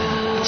حياة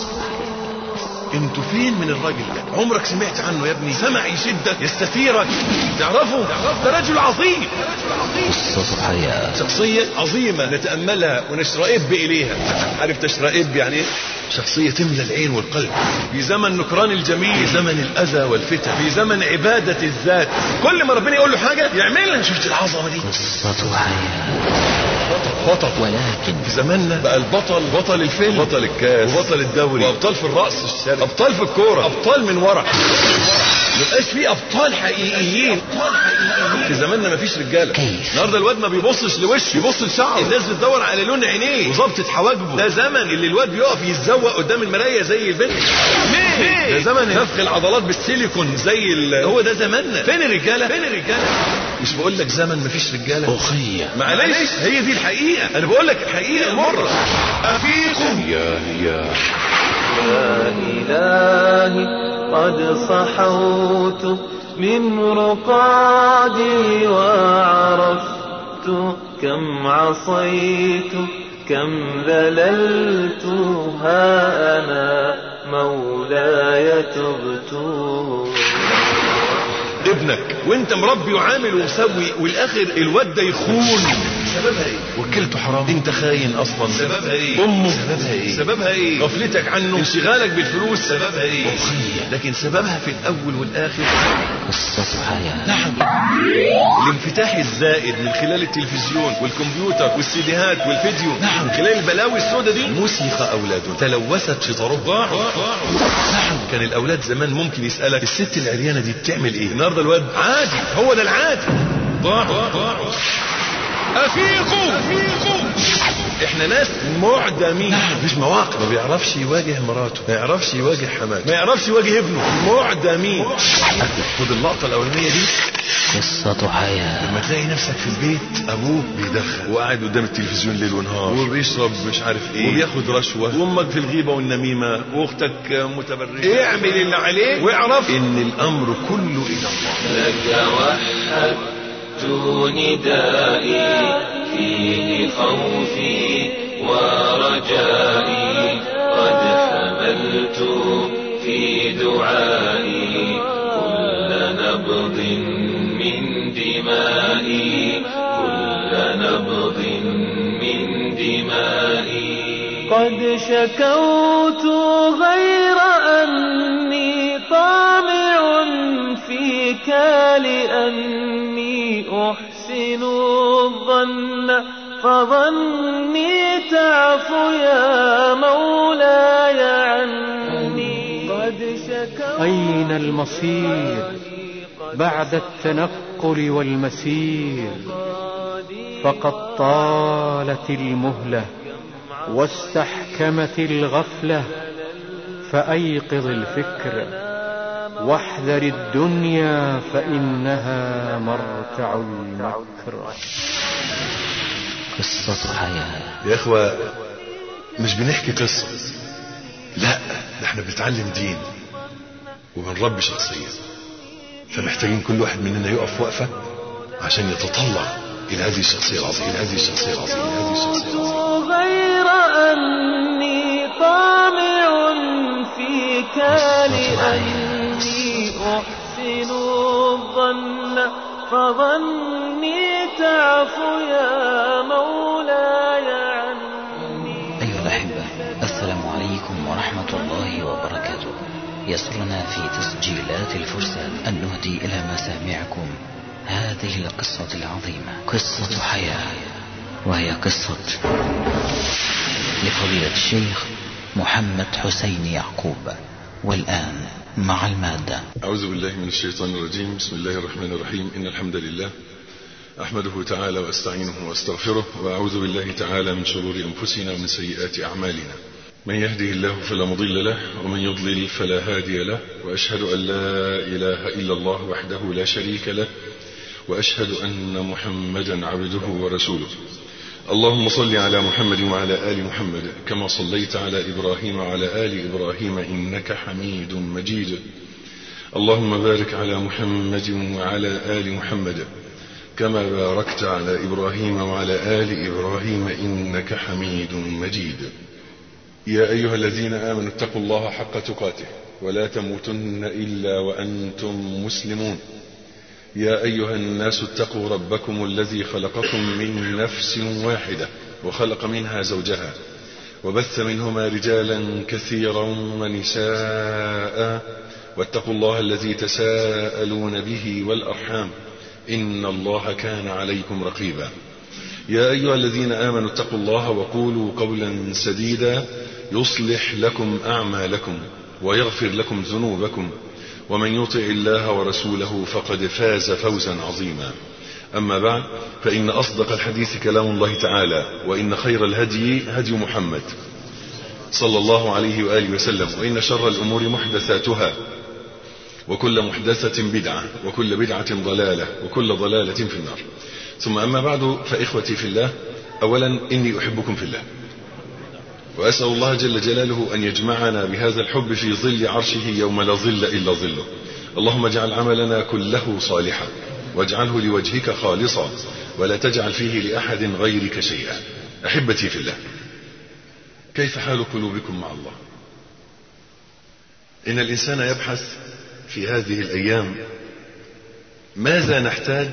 انتوا فين من الراجل ده عمرك سمعت عنه يا ابني سمع يشدك يستثيرك تعرفه ده رجل عظيم قصة حياة شخصية عظيمة نتأملها ونشرئب إليها عارف تشرئب يعني ايه؟ شخصية تملى العين والقلب في زمن نكران الجميل في زمن الأذى والفتن في زمن عبادة الذات كل ما ربنا يقول له حاجة يعملها شفت العظمة دي قصة حياة بطل ولكن في زماننا بقى البطل بطل الفيلم بطل الكاس وبطل الدوري وابطال في الرأس الشرقي ابطال في الكورة ابطال من ورا ما يبقاش في ابطال حقيقيين في زماننا مفيش رجاله كيف؟ النهارده الواد ما بيبصش لوشه بيبص لشعره الناس بتدور على لون عينيه وظبطة حواجبه ده زمن اللي الواد بيقف يتزوق قدام المرايه زي البنت ليه ده زمن نفخ العضلات بالسيليكون زي ال... هو ده زماننا فين الرجاله فين الرجاله مش بقول لك زمن مفيش رجاله أخي معلش هي دي الحقيقة أنا بقول لك الحقيقة المرة أفيكم يا يا يا إلهي قد صحوت من رقادي وعرفت كم عصيت كم ذللت ها أنا مولاي تبت ابنك وانت مربي وعامل ومسوي والاخر الواد ده يخون سببها ايه؟ وكلته حرام انت خاين اصلا سببها ايه؟ امه سببها ايه؟ سببها ايه؟ غفلتك عنه انشغالك بالفلوس سببها ايه؟ اخي لكن سببها في الاول والاخر قصة حياة نعم الانفتاح الزائد من خلال التلفزيون والكمبيوتر والسيديهات والفيديو نعم خلال البلاوي السوداء دي موسيقى اولادنا تلوثت فطرهم ضاعوا نعم كان الاولاد زمان ممكن يسالك الست العريانه دي بتعمل ايه النهارده الواد عادي هو ده العادي ضاعوا ضاعوا افيقوا افيقوا احنا ناس معدمين نعم مش مواقف ما بيعرفش يواجه مراته ما يعرفش يواجه حماته ما يعرفش يواجه ابنه معدمين خد اللقطه الاولانيه دي قصة حياة لما تلاقي نفسك في البيت ابوك بيدخن وقاعد قدام التلفزيون ليل ونهار وبيشرب مش عارف ايه وبياخد رشوه وامك في الغيبه والنميمه واختك متبرجه اعمل اللي عليك واعرف ان الامر كله الى الله لك وحدت ندائي فيه خوفي ورجائي قد حملت في دعائي كل نبض من دمائي كل نبض من دمائي قد شكوت غير أني طامع فيك لأني أحسن الظن فظني تعفو يا مولاي عني قد شكوت أين المصير بعد التنقل والمسير فقد طالت المهلة واستحكمت الغفلة فأيقظ الفكر واحذر الدنيا فإنها مرتع المكر قصة حياة يا اخوة مش بنحكي قصة لا ده احنا بنتعلم دين وبنربي شخصية فمحتاجين كل واحد مننا يقف وقفة عشان يتطلع إلى هذه الشخصية العظيمة إلى هذه الشخصية العظيمة إلى هذه الشخصية العظيمة غير أني طامع فيك لأني أحسن الظن فظني تعفو يا مولاي عني أيها الأحبة السلام عليكم ورحمة الله وبركاته يسرنا في تسجيلات الفرسان أن نهدي إلى مسامعكم هذه القصة العظيمة قصة حياة وهي قصة لفضيلة الشيخ محمد حسين يعقوب والآن مع المادة أعوذ بالله من الشيطان الرجيم بسم الله الرحمن الرحيم إن الحمد لله أحمده تعالى وأستعينه وأستغفره وأعوذ بالله تعالى من شرور أنفسنا ومن سيئات أعمالنا من يهده الله فلا مضل له ومن يضلل فلا هادي له وأشهد أن لا إله إلا الله وحده لا شريك له وأشهد أن محمدا عبده ورسوله اللهم صل على محمد وعلى آل محمد كما صليت على إبراهيم وعلى آل إبراهيم إنك حميد مجيد اللهم بارك على محمد وعلى آل محمد كما باركت على إبراهيم وعلى آل إبراهيم إنك حميد مجيد يا أيها الذين آمنوا اتقوا الله حق تقاته ولا تموتن إلا وأنتم مسلمون يا أيها الناس اتقوا ربكم الذي خلقكم من نفس واحدة وخلق منها زوجها وبث منهما رجالا كثيرا ونساء واتقوا الله الذي تساءلون به والأرحام إن الله كان عليكم رقيبا يا أيها الذين آمنوا اتقوا الله وقولوا قولا سديدا يصلح لكم أعمالكم ويغفر لكم ذنوبكم ومن يطع الله ورسوله فقد فاز فوزا عظيما أما بعد فإن أصدق الحديث كلام الله تعالى وإن خير الهدي هدي محمد صلى الله عليه وآله وسلم وإن شر الأمور محدثاتها وكل محدثة بدعة وكل بدعة ضلالة وكل ضلالة في النار ثم أما بعد فإخوتي في الله أولا إني أحبكم في الله وأسأل الله جل جلاله أن يجمعنا بهذا الحب في ظل عرشه يوم لا ظل إلا ظله اللهم اجعل عملنا كله صالحا واجعله لوجهك خالصا ولا تجعل فيه لأحد غيرك شيئا أحبتي في الله كيف حال قلوبكم مع الله إن الإنسان يبحث في هذه الأيام ماذا نحتاج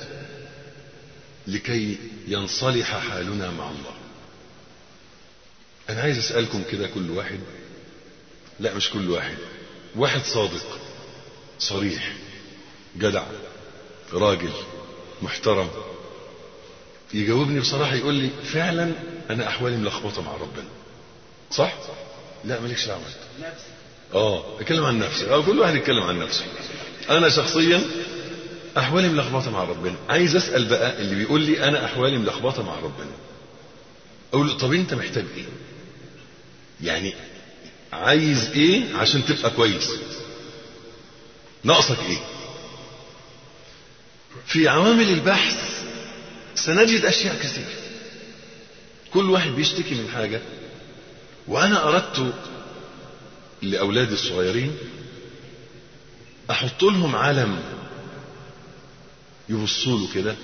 لكي ينصلح حالنا مع الله أنا عايز أسألكم كده كل واحد لا مش كل واحد واحد صادق صريح جدع راجل محترم يجاوبني بصراحة يقول لي فعلا أنا أحوالي ملخبطة مع ربنا صح؟ لا مالكش دعوة اه اتكلم عن نفسي اه كل واحد يتكلم عن نفسه انا شخصيا احوالي ملخبطه مع ربنا عايز اسال بقى اللي بيقول لي انا احوالي ملخبطه مع ربنا اقول له طب انت محتاج ايه يعني عايز ايه عشان تبقى كويس ناقصك ايه في عوامل البحث سنجد اشياء كثيره كل واحد بيشتكي من حاجه وانا اردت لاولادي الصغيرين احط لهم علم يبصوا له كده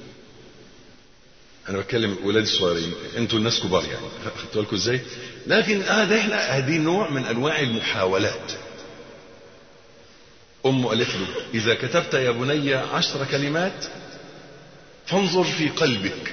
انا بتكلم ولادي الصغيرين انتوا الناس كبار يعني خدتوا بالكم ازاي لكن هذا احنا هذه نوع من انواع المحاولات امه قالت له اذا كتبت يا بني عشر كلمات فانظر في قلبك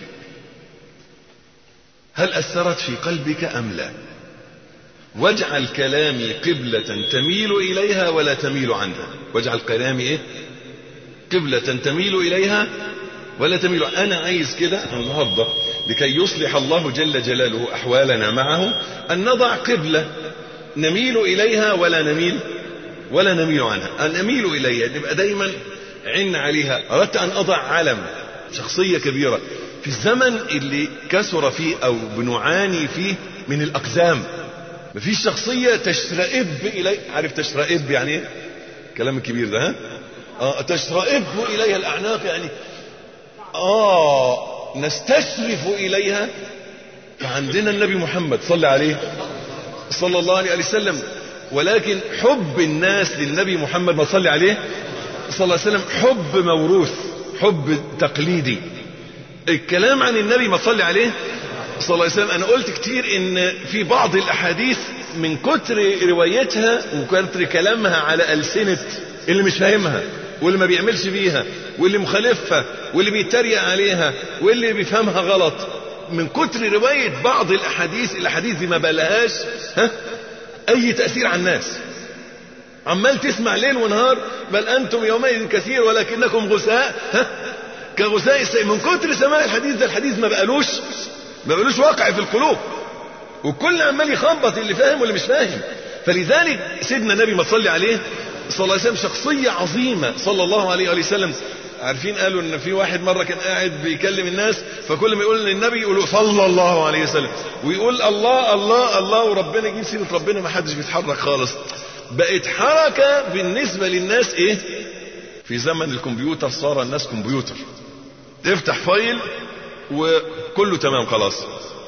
هل اثرت في قلبك ام لا واجعل كلامي قبلة تميل إليها ولا تميل عنها واجعل كلامي إيه قبلة تميل إليها ولا تميل أنا عايز كده النهاردة لكي يصلح الله جل جلاله أحوالنا معه أن نضع قبلة نميل إليها ولا نميل ولا نميل عنها أن نميل إليها نبقى دايما عن عليها أردت أن أضع علم شخصية كبيرة في الزمن اللي كثر فيه أو بنعاني فيه من الأقزام مفيش شخصية تشرئب إلي عارف تشرئب يعني ايه كلام كبير ده ها آه تشرئب إليها الأعناق يعني آه نستشرف إليها فعندنا النبي محمد صلى عليه صلى الله عليه وسلم ولكن حب الناس للنبي محمد ما صلى عليه صلى الله عليه وسلم حب موروث حب تقليدي الكلام عن النبي ما صلى عليه صلى الله عليه وسلم انا قلت كتير ان في بعض الاحاديث من كتر روايتها وكتر كلامها على السنة اللي مش فاهمها واللي ما بيعملش بيها واللي مخالفها واللي بيتريق عليها واللي بيفهمها غلط من كتر رواية بعض الاحاديث الاحاديث دي ما بقالهاش ها اي تأثير على الناس عمال تسمع ليل ونهار بل انتم يومئذ كثير ولكنكم غثاء ها كغثاء السيل من كتر سماع الحديث ده الحديث ما بقالوش ما بقالوش واقع في القلوب وكل عمال يخبط اللي فاهم واللي مش فاهم فلذلك سيدنا النبي ما تصلي عليه صلى الله عليه وسلم شخصية عظيمة صلى الله عليه وآله وسلم عارفين قالوا ان في واحد مرة كان قاعد بيكلم الناس فكل ما يقول للنبي يقول صلى الله عليه وسلم ويقول الله الله الله وربنا يجيب سيرة ربنا ما حدش بيتحرك خالص بقت حركة بالنسبة للناس ايه في زمن الكمبيوتر صار الناس كمبيوتر تفتح فايل وكله تمام خلاص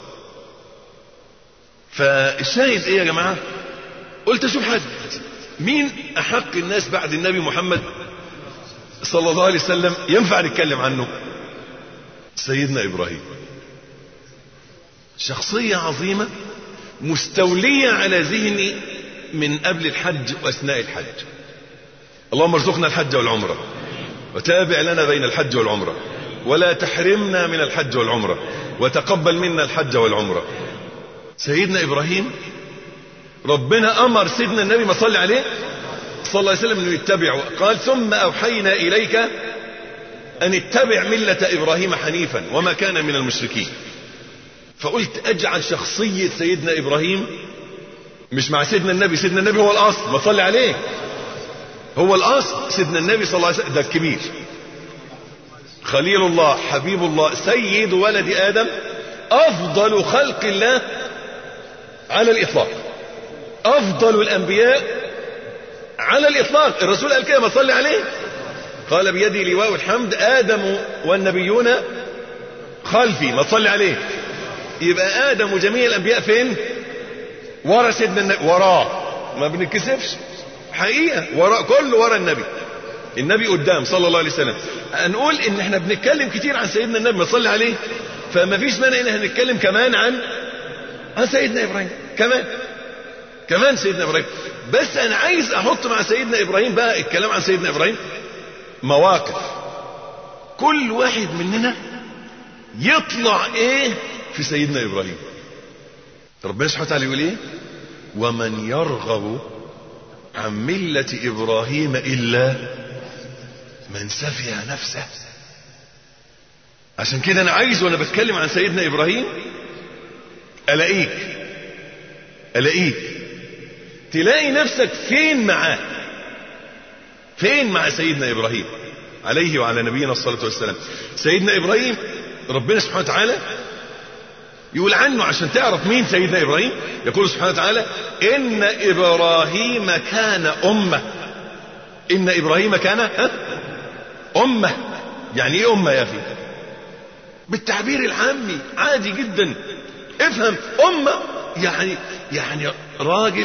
فالشاهد ايه يا جماعة قلت اشوف حد مين احق الناس بعد النبي محمد صلى الله عليه وسلم ينفع نتكلم عنه سيدنا ابراهيم شخصية عظيمة مستولية على ذهني من قبل الحج وأثناء الحج اللهم ارزقنا الحج والعمرة وتابع لنا بين الحج والعمرة ولا تحرمنا من الحج والعمرة وتقبل منا الحج والعمرة سيدنا إبراهيم ربنا أمر سيدنا النبي ما صلى عليه صلى الله عليه وسلم أنه يتبعه قال ثم أوحينا إليك أن اتبع ملة إبراهيم حنيفا وما كان من المشركين فقلت أجعل شخصية سيدنا إبراهيم مش مع سيدنا النبي سيدنا النبي هو الأصل ما صلي عليه هو الأصل سيدنا النبي صلى الله عليه وسلم ده الكبير خليل الله حبيب الله سيد ولد آدم أفضل خلق الله على الإطلاق أفضل الأنبياء على الإطلاق الرسول قال كده ما صلي عليه قال بيدي لواء الحمد آدم والنبيون خلفي ما تصلي عليه يبقى آدم وجميع الأنبياء فين ورا سيدنا النبي وراه ما بنتكسفش حقيقة وراء كله ورا النبي النبي قدام صلى الله عليه وسلم هنقول ان احنا بنتكلم كتير عن سيدنا النبي ما صلي عليه فما فيش مانع ان احنا نتكلم كمان عن عن سيدنا ابراهيم كمان كمان سيدنا ابراهيم بس انا عايز احط مع سيدنا ابراهيم بقى الكلام عن سيدنا ابراهيم مواقف كل واحد مننا يطلع ايه في سيدنا ابراهيم ربنا سبحانه وتعالى يقول ايه ومن يرغب عن ملة ابراهيم الا من سفه نفسه عشان كده انا عايز وانا بتكلم عن سيدنا ابراهيم الاقيك الاقيك تلاقي نفسك فين معاه فين مع سيدنا ابراهيم عليه وعلى نبينا الصلاه والسلام سيدنا ابراهيم ربنا سبحانه وتعالى يقول عنه عشان تعرف مين سيدنا ابراهيم يقول سبحانه وتعالى ان ابراهيم كان امه ان ابراهيم كان ها؟ امه يعني ايه امه يا اخي بالتعبير العامي عادي جدا افهم امه يعني يعني راجل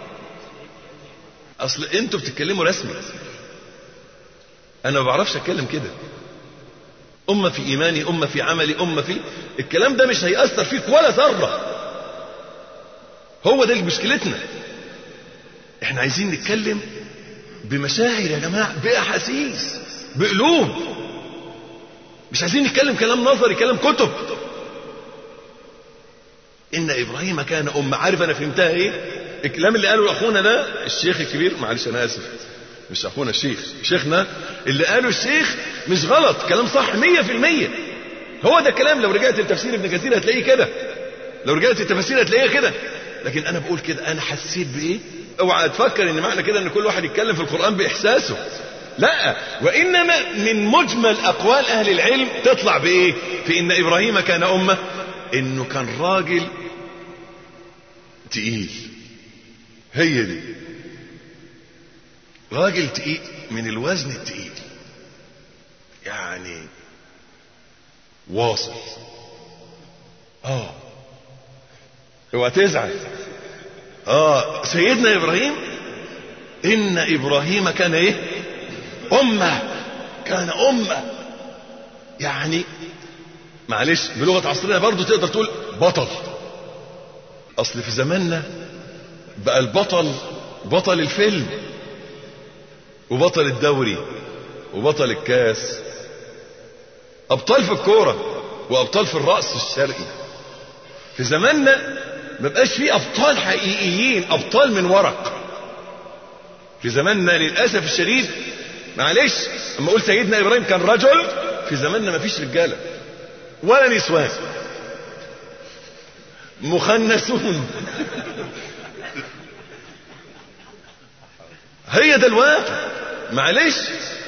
اصل انتوا بتتكلموا رسمي انا ما بعرفش اتكلم كده أمة في إيماني أمة في عملي أمة في الكلام ده مش هيأثر فيك ولا ذرة هو ده اللي مشكلتنا احنا عايزين نتكلم بمشاعر يا جماعة بأحاسيس بقلوب مش عايزين نتكلم كلام نظري كلام كتب إن إبراهيم كان أمة عارف أنا فهمتها إيه الكلام اللي قاله أخونا ده الشيخ الكبير معلش أنا آسف مش أخونا الشيخ شيخنا اللي قاله الشيخ مش غلط كلام صح مية في المية هو ده الكلام لو رجعت لتفسير ابن كثير هتلاقيه كده لو رجعت التفاسير هتلاقيها كده لكن انا بقول كده انا حسيت بايه اوعى تفكر ان معنى كده ان كل واحد يتكلم في القران باحساسه لا وانما من مجمل اقوال اهل العلم تطلع بايه في ان ابراهيم كان امه انه كان راجل تقيل هي دي راجل تقيل من الوزن التقيل يعني واصل اه اوعى تزعل اه سيدنا ابراهيم ان ابراهيم كان ايه امه كان امه يعني معلش بلغه عصرنا برضو تقدر تقول بطل اصل في زماننا بقى البطل بطل الفيلم وبطل الدوري وبطل الكاس ابطال في الكوره وابطال في الرأس الشرقي في زماننا ما بقاش فيه ابطال حقيقيين ابطال من ورق في زماننا للاسف الشديد معلش اما اقول سيدنا ابراهيم كان رجل في زماننا ما فيش رجاله ولا نسوان مخنثون هي ده الواقع معلش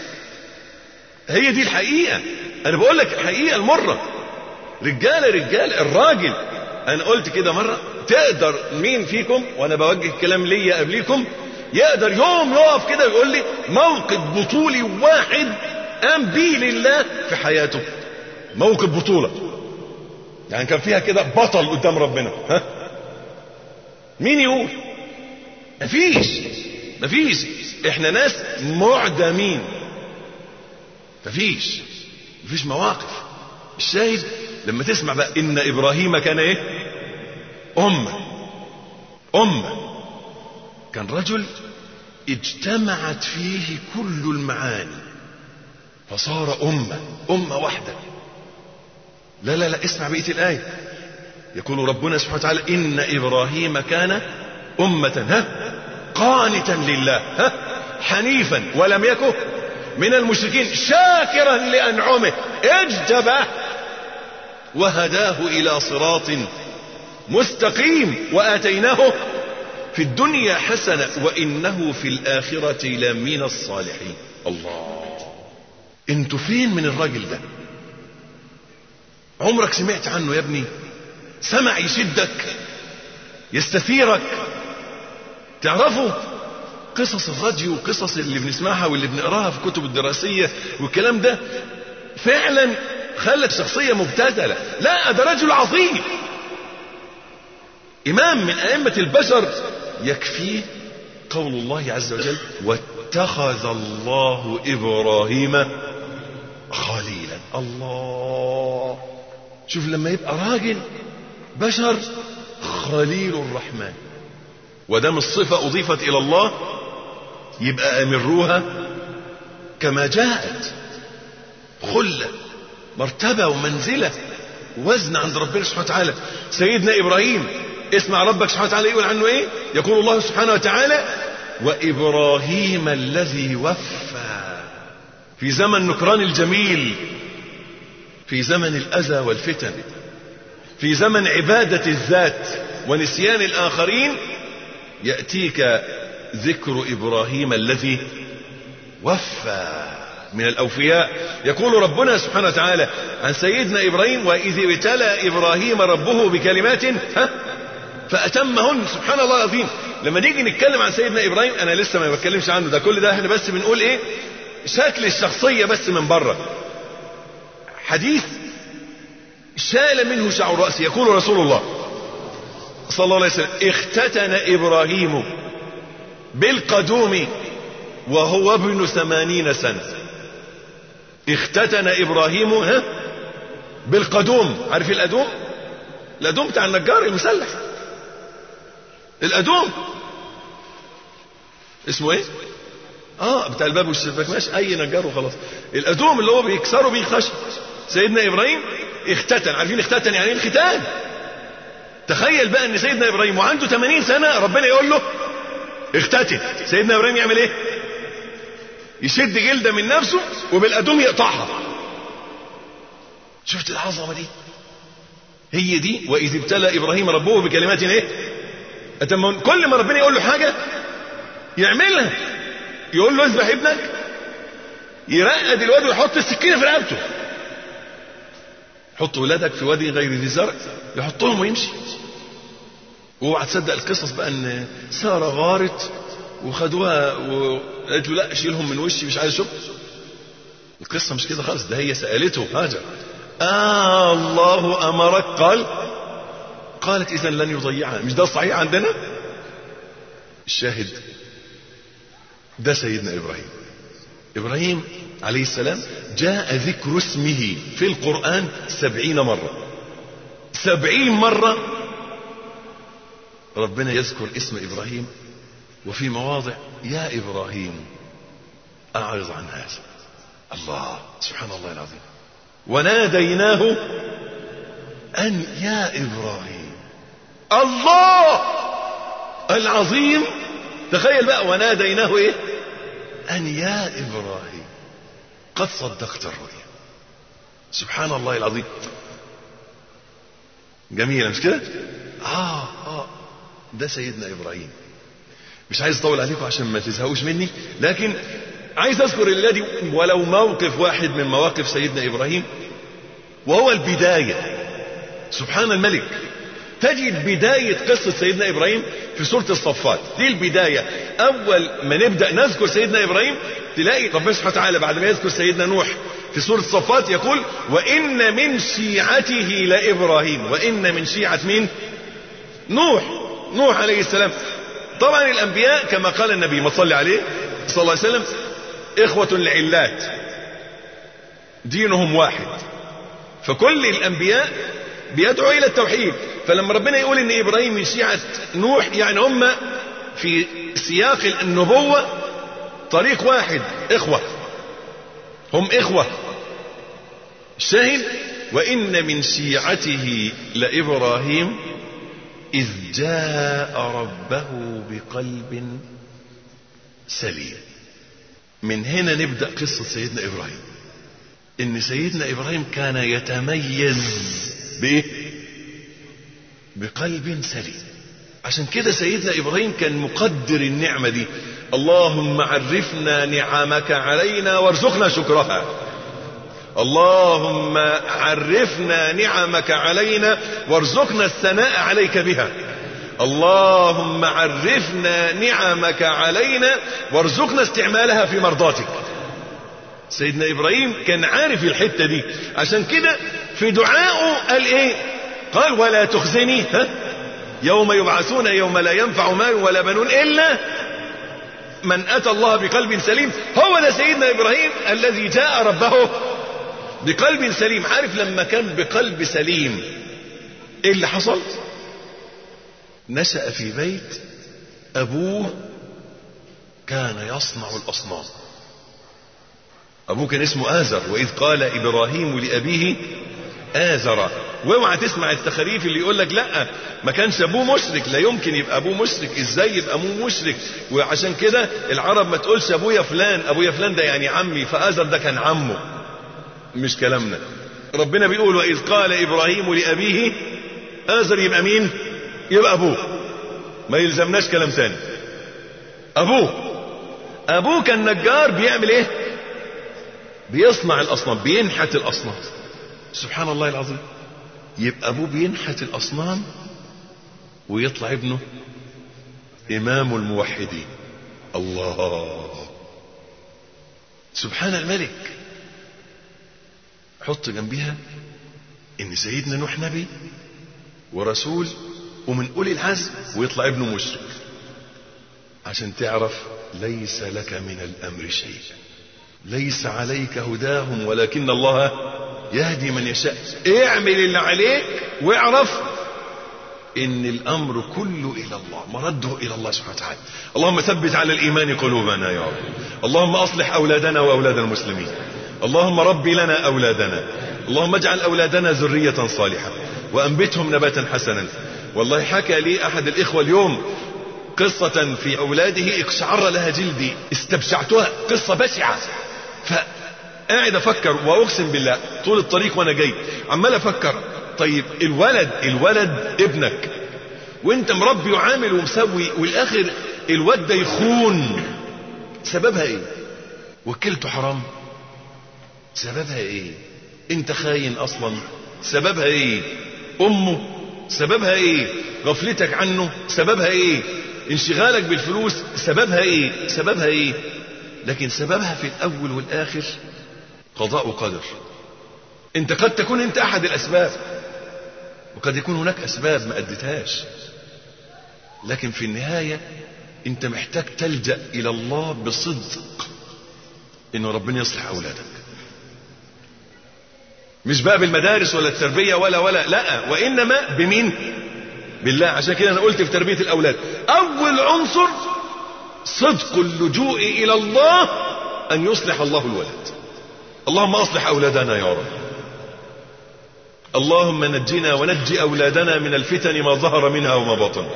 هي دي الحقيقة انا بقول لك الحقيقة المرة رجالة رجالة الراجل انا قلت كده مرة تقدر مين فيكم وانا بوجه الكلام ليا قبليكم يقدر يوم يقف كده ويقول لي موقف بطولي واحد قام بيه لله في حياته موقف بطولة يعني كان فيها كده بطل قدام ربنا ها مين يقول مفيش مفيش احنا ناس معدمين مفيش مفيش مواقف الشاهد لما تسمع بقى ان ابراهيم كان ايه امه أمة كان رجل اجتمعت فيه كل المعاني فصار أمة أمة واحدة لا لا لا اسمع بقية الآية يقول ربنا سبحانه وتعالى إن إبراهيم كان أمة ها قانتا لله ها حنيفا ولم يكن من المشركين شاكرا لأنعمه اجتبه وهداه إلى صراط مستقيم وآتيناه في الدنيا حسنة وإنه في الآخرة لمن الصالحين الله انتوا فين من الراجل ده عمرك سمعت عنه يا ابني سمع يشدك يستثيرك تعرفوا قصص الراديو وقصص اللي بنسمعها واللي بنقراها في الكتب الدراسية والكلام ده فعلا خلت شخصية مبتذلة لا ده رجل عظيم إمام من أئمة البشر يكفيه قول الله عز وجل واتخذ الله إبراهيم خليلا الله شوف لما يبقى راجل بشر خليل الرحمن ودام الصفة أضيفت إلى الله يبقى أمروها كما جاءت خلة مرتبة ومنزلة وزن عند ربنا سبحانه وتعالى سيدنا إبراهيم اسمع ربك سبحانه وتعالى يقول عنه ايه يقول الله سبحانه وتعالى وإبراهيم الذي وفى في زمن نكران الجميل في زمن الأذى والفتن في زمن عبادة الذات ونسيان الآخرين يأتيك ذكر إبراهيم الذي وفى من الأوفياء يقول ربنا سبحانه وتعالى عن سيدنا إبراهيم وإذ ابتلى إبراهيم ربه بكلمات ها فأتمهن سبحان الله العظيم لما نيجي نتكلم عن سيدنا إبراهيم أنا لسه ما بتكلمش عنه ده كل ده احنا بس بنقول إيه شكل الشخصية بس من بره حديث شال منه شعر رأسه يقول رسول الله صلى الله عليه وسلم اختتن إبراهيم بالقدوم وهو ابن ثمانين سنة اختتن إبراهيم ها بالقدوم عارف الأدوم الأدوم بتاع النجار المسلح الأدوم اسمه ايه اه بتاع الباب والشباك ماشي اي نجار وخلاص الأدوم اللي هو بيكسروا بيه خشب سيدنا إبراهيم اختتن عارفين اختتن يعني ايه الختان تخيل بقى ان سيدنا ابراهيم وعنده 80 سنة ربنا يقول له اختتن سيدنا ابراهيم يعمل ايه يشد جلدة من نفسه وبالأدوم يقطعها شفت العظمة دي هي دي وإذ ابتلى إبراهيم ربه بكلمات ايه أتمون كل ما ربنا يقول له حاجة يعملها يقول له اذبح ابنك يرقد الواد ويحط السكينة في رقبته حط ولادك في وادي غير ذي زرع يحطهم ويمشي واوعى تصدق القصص بقى ان ساره غارت وخدوها وقالت له لا شيلهم من وشي مش عايز اشوف القصه مش كده خالص ده هي سالته هاجر آه الله امرك قال قالت اذا لن يضيعنا مش ده الصحيح عندنا الشاهد ده سيدنا ابراهيم ابراهيم عليه السلام جاء ذكر اسمه في القرآن سبعين مرة سبعين مرة ربنا يذكر اسم إبراهيم وفي مواضع يا إبراهيم أعرض عن هذا الله سبحان الله العظيم وناديناه أن يا إبراهيم الله العظيم تخيل بقى وناديناه إيه أن يا إبراهيم قد صدقت الرؤيا سبحان الله العظيم جميلة مش كده آه آه ده سيدنا إبراهيم مش عايز أطول عليكم عشان ما تزهقوش مني لكن عايز أذكر الليلة دي ولو موقف واحد من مواقف سيدنا إبراهيم وهو البداية سبحان الملك تجد بداية قصة سيدنا إبراهيم في سورة الصفات دي البداية أول ما نبدأ نذكر سيدنا إبراهيم تلاقي ربنا سبحانه وتعالى بعد ما يذكر سيدنا نوح في سورة الصفات يقول وإن من شيعته لإبراهيم وإن من شيعة مين نوح نوح عليه السلام طبعا الأنبياء كما قال النبي ما صلى عليه صلى الله عليه وسلم إخوة العلات دينهم واحد فكل الأنبياء بيدعو إلى التوحيد فلما ربنا يقول ان ابراهيم من شيعة نوح يعني هم في سياق النبوة طريق واحد اخوة هم اخوة الشاهد وان من شيعته لابراهيم اذ جاء ربه بقلب سليم من هنا نبدأ قصة سيدنا ابراهيم ان سيدنا ابراهيم كان يتميز بايه بقلب سليم عشان كده سيدنا ابراهيم كان مقدر النعمة دي اللهم عرفنا نعمك علينا وارزقنا شكرها اللهم عرفنا نعمك علينا وارزقنا الثناء عليك بها اللهم عرفنا نعمك علينا وارزقنا استعمالها في مرضاتك سيدنا ابراهيم كان عارف الحته دي عشان كده في دعائه قال ايه قال ولا تخزني ها يوم يبعثون يوم لا ينفع مال ولا بنون الا من اتى الله بقلب سليم هو ده سيدنا ابراهيم الذي جاء ربه بقلب سليم عارف لما كان بقلب سليم ايه اللي حصل نشأ في بيت ابوه كان يصنع الاصنام ابوه كان اسمه آزر واذ قال ابراهيم لابيه آزر واوعى تسمع التخاريف اللي يقول لك لا ما كانش ابوه مشرك لا يمكن يبقى ابوه مشرك ازاي يبقى ابوه مشرك وعشان كده العرب ما تقولش ابويا فلان ابويا فلان ده يعني عمي فآزر ده كان عمه مش كلامنا ربنا بيقول واذ قال ابراهيم لابيه آزر يبقى مين يبقى ابوه ما يلزمناش كلام تاني ابوه ابوه كان نجار بيعمل ايه بيصنع الاصنام بينحت الاصنام سبحان الله العظيم يبقى ابوه بينحت الاصنام ويطلع ابنه امام الموحدين الله سبحان الملك حط جنبها ان سيدنا نوح نبي ورسول ومن اولي العزم ويطلع ابنه مشرك عشان تعرف ليس لك من الامر شيء ليس عليك هداهم ولكن الله يهدي من يشاء اعمل اللي عليك واعرف ان الامر كله الى الله مرده الى الله سبحانه وتعالى اللهم ثبت على الايمان قلوبنا يا رب اللهم اصلح اولادنا واولاد المسلمين اللهم ربي لنا اولادنا اللهم اجعل اولادنا ذريه صالحه وانبتهم نباتا حسنا والله حكى لي احد الاخوه اليوم قصة في أولاده اقشعر لها جلدي استبشعتها قصة بشعة فقاعد أفكر وأقسم بالله طول الطريق وأنا جاي عمال أفكر طيب الولد الولد ابنك وانت مربي وعامل ومسوي والاخر الواد ده يخون سببها ايه وكلته حرام سببها ايه انت خاين اصلا سببها ايه امه سببها ايه غفلتك عنه سببها ايه انشغالك بالفلوس سببها ايه سببها ايه لكن سببها في الاول والاخر قضاء وقدر انت قد تكون انت احد الاسباب وقد يكون هناك اسباب ما اديتهاش لكن في النهايه انت محتاج تلجا الى الله بصدق ان ربنا يصلح اولادك مش بقى بالمدارس ولا التربيه ولا ولا لا وانما بمين بالله عشان كده انا قلت في تربيه الاولاد اول عنصر صدق اللجوء الى الله ان يصلح الله الولد اللهم اصلح اولادنا يا رب اللهم نجنا ونجي اولادنا من الفتن ما ظهر منها وما بطن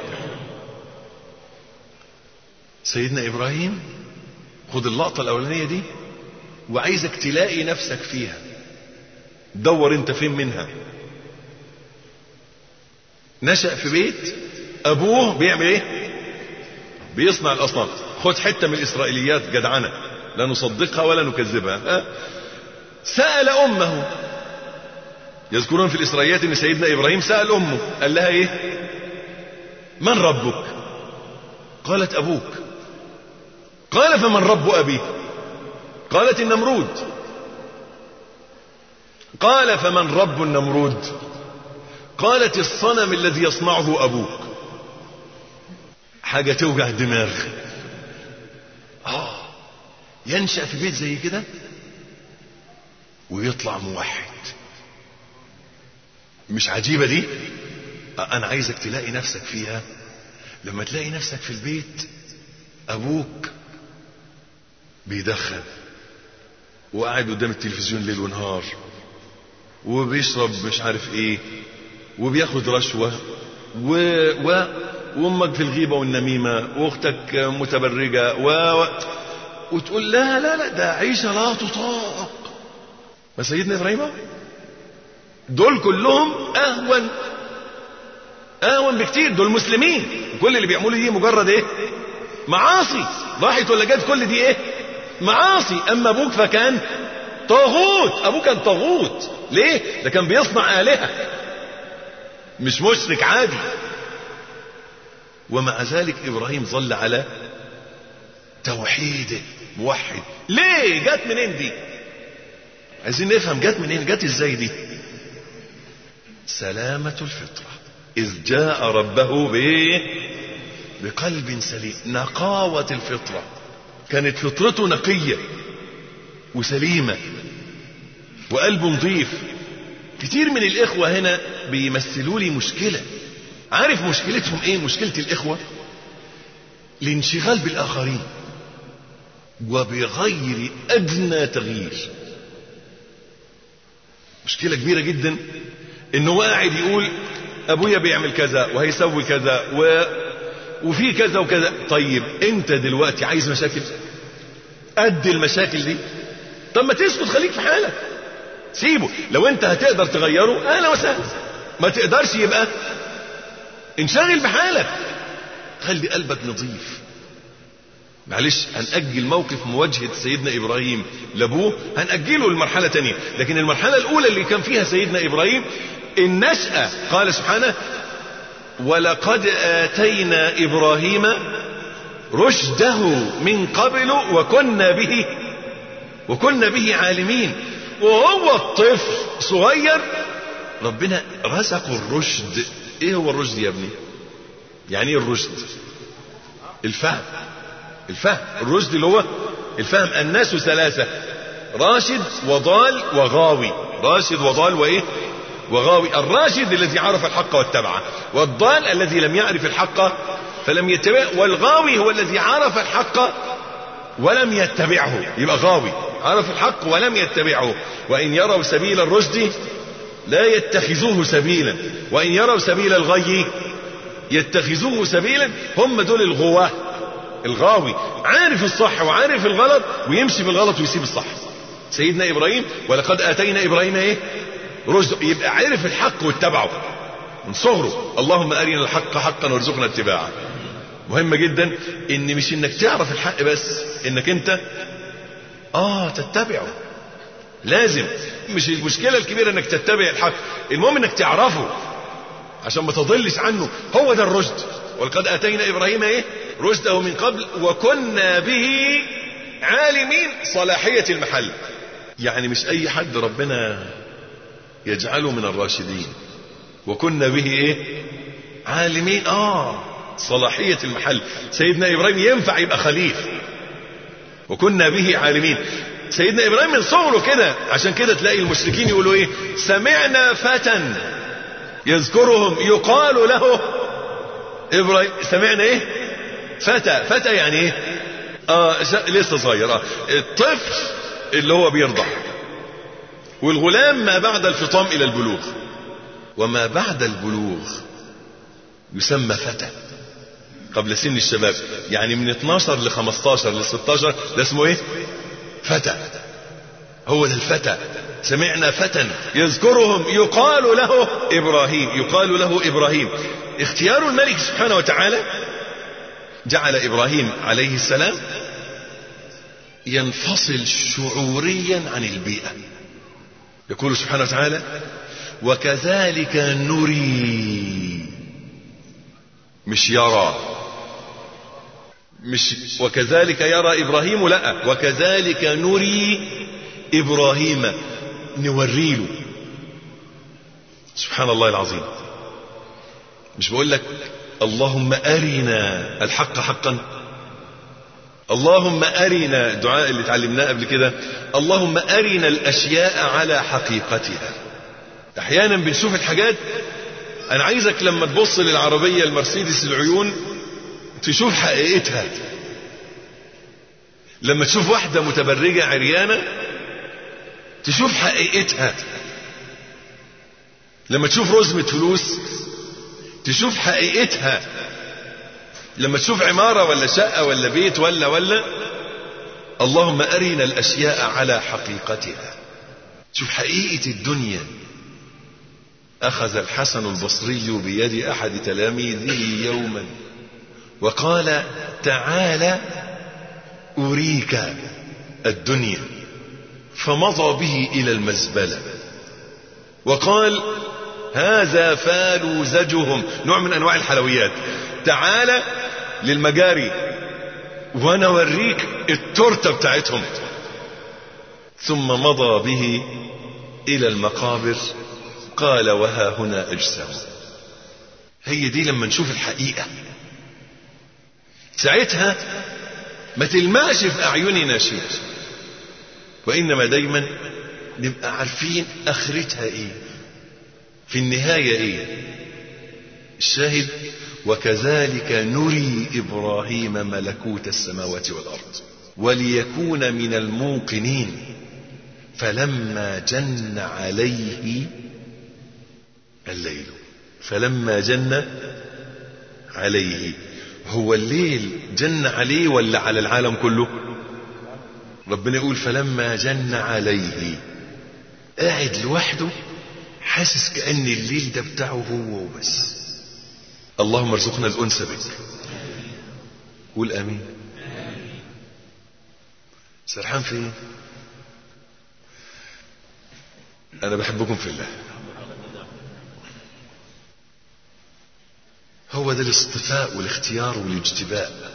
سيدنا ابراهيم خد اللقطه الاولانيه دي وعايزك تلاقي نفسك فيها دور انت فين منها نشأ في بيت ابوه بيعمل ايه بيصنع الاصنام خد حته من الاسرائيليات جدعنه لا نصدقها ولا نكذبها ها؟ سأل امه يذكرون في الاسرائيليات ان سيدنا ابراهيم سأل امه قال لها ايه من ربك قالت ابوك قال فمن رب ابيك قالت النمرود قال فمن رب النمرود قالت الصنم الذي يصنعه ابوك حاجة توجع الدماغ اه ينشأ في بيت زي كده ويطلع موحد مش عجيبة دي انا عايزك تلاقي نفسك فيها لما تلاقي نفسك في البيت ابوك بيدخن وقاعد قدام التلفزيون ليل ونهار وبيشرب مش عارف ايه وبياخد رشوة و... و... وامك في الغيبة والنميمة واختك متبرجة و... و... وتقول لا لا لا ده عيشة لا تطاق ما سيدنا ابراهيم دول كلهم اهون اهون بكتير دول مسلمين كل اللي بيعملوا دي مجرد ايه معاصي راحت ولا جت كل دي ايه معاصي اما ابوك فكان طاغوت ابوه كان طاغوت ليه ده كان بيصنع الهه مش مشرك عادي ومع ذلك ابراهيم ظل على توحيده موحد ليه جت منين دي عايزين نفهم جت منين جت ازاي دي سلامة الفطرة إذ جاء ربه بإيه؟ بقلب سليم نقاوة الفطرة كانت فطرته نقية وسليمة وقلبه نظيف كتير من الإخوة هنا بيمثلوا لي مشكلة عارف مشكلتهم إيه مشكلة الإخوة الانشغال بالآخرين وبغير أدنى تغيير مشكلة كبيرة جدا انه قاعد يقول ابويا بيعمل كذا وهيسوي كذا و... وفي كذا وكذا طيب انت دلوقتي عايز مشاكل قد المشاكل دي طب ما تسكت خليك في حالك سيبه لو انت هتقدر تغيره اهلا وسهلا ما تقدرش يبقى انشغل بحالك خلي قلبك نظيف معلش هنأجل موقف مواجهة سيدنا إبراهيم لأبوه هنأجله لمرحلة تانية لكن المرحلة الأولى اللي كان فيها سيدنا إبراهيم النشأة قال سبحانه ولقد آتينا إبراهيم رشده من قبل وكنا به وكنا به عالمين وهو الطفل صغير ربنا رزقه الرشد ايه هو الرشد يا ابني يعني ايه الرشد الفهم الفهم الرشد اللي هو الفهم الناس ثلاثة راشد وضال وغاوي راشد وضال وايه وغاوي الراشد الذي عرف الحق واتبعه والضال الذي لم يعرف الحق فلم يتبعه والغاوي هو الذي عرف الحق ولم يتبعه يبقى غاوي عرف الحق ولم يتبعه وإن يروا سبيل الرشد لا يتخذوه سبيلا وإن يروا سبيل الغي يتخذوه سبيلا هم دول الغواه الغاوي عارف الصح وعارف الغلط ويمشي بالغلط ويسيب الصح سيدنا ابراهيم ولقد اتينا ابراهيم ايه رشد يبقى عرف الحق واتبعه من صغره اللهم ارنا الحق حقا وارزقنا اتباعه مهم جدا ان مش انك تعرف الحق بس انك انت اه تتبعه لازم مش المشكله الكبيره انك تتبع الحق المهم انك تعرفه عشان ما تضلش عنه هو ده الرشد ولقد اتينا ابراهيم ايه رشده من قبل وكنا به عالمين صلاحية المحل يعني مش اي حد ربنا يجعله من الراشدين وكنا به ايه عالمين اه صلاحية المحل سيدنا ابراهيم ينفع يبقى خليفة وكنا به عالمين سيدنا ابراهيم من صغره كده عشان كده تلاقي المشركين يقولوا ايه سمعنا فتى يذكرهم يقال له ابراهيم سمعنا ايه فتى فتى يعني ايه اه لسه صغير اه الطفل اللي هو بيرضع والغلام ما بعد الفطام الى البلوغ وما بعد البلوغ يسمى فتى قبل سن الشباب يعني من 12 ل 15 ل 16 ده اسمه ايه فتى هو ده الفتى سمعنا فتى يذكرهم يقال له ابراهيم يقال له ابراهيم اختيار الملك سبحانه وتعالى جعل ابراهيم عليه السلام ينفصل شعوريا عن البيئه يقول سبحانه وتعالى وكذلك نري مش يرى مش وكذلك يرى ابراهيم لا وكذلك نري ابراهيم نوريله سبحان الله العظيم مش بقول لك اللهم ارنا الحق حقا اللهم ارنا الدعاء اللي اتعلمناه قبل كده اللهم ارنا الاشياء على حقيقتها احيانا بنشوف الحاجات انا عايزك لما تبص للعربية المرسيدس العيون تشوف حقيقتها لما تشوف واحدة متبرجة عريانة تشوف حقيقتها لما تشوف رزمة فلوس تشوف حقيقتها لما تشوف عمارة ولا شقة ولا بيت ولا ولا اللهم أرنا الأشياء على حقيقتها شوف حقيقة الدنيا أخذ الحسن البصري بيد أحد تلاميذه يوما وقال تعالى أريك الدنيا فمضى به إلى المزبلة وقال هذا فالوزجهم نوع من أنواع الحلويات تعالى للمجاري وانا اوريك التورته بتاعتهم ثم مضى به الى المقابر قال وها هنا اجسام هي دي لما نشوف الحقيقه ساعتها ما تلمعش في اعيننا شيء وانما دايما نبقى عارفين اخرتها ايه في النهايه ايه الشاهد وكذلك نري ابراهيم ملكوت السماوات والارض وليكون من الموقنين فلما جن عليه الليل فلما جن عليه هو الليل جن عليه ولا على العالم كله ربنا يقول فلما جن عليه قاعد لوحده حاسس كأن الليل ده بتاعه هو وبس اللهم ارزقنا الأنس بك قول آمين سرحان في ايه أنا بحبكم في الله هو ده الاصطفاء والاختيار والاجتباء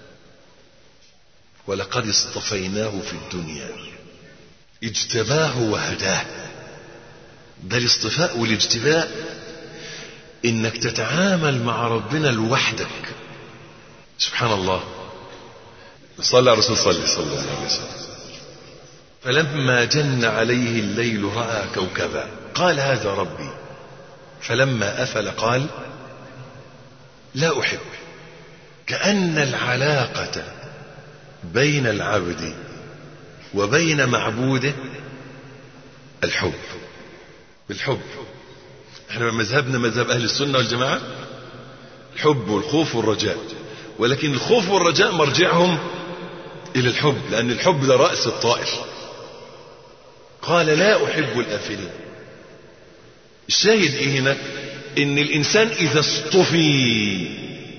ولقد اصطفيناه في الدنيا اجتباه وهداه ده الاصطفاء والاجتباء انك تتعامل مع ربنا لوحدك سبحان الله صلى على الرسول صلى صلى الله عليه وسلم فلما جن عليه الليل راى كوكبا قال هذا ربي فلما افل قال لا احب كان العلاقه بين العبد وبين معبوده الحب بالحب احنا مذهبنا مذهب اهل السنه والجماعه الحب والخوف والرجاء ولكن الخوف والرجاء مرجعهم الى الحب لان الحب ده راس الطائر قال لا احب الافلين الشاهد ايه هنا ان الانسان اذا اصطفي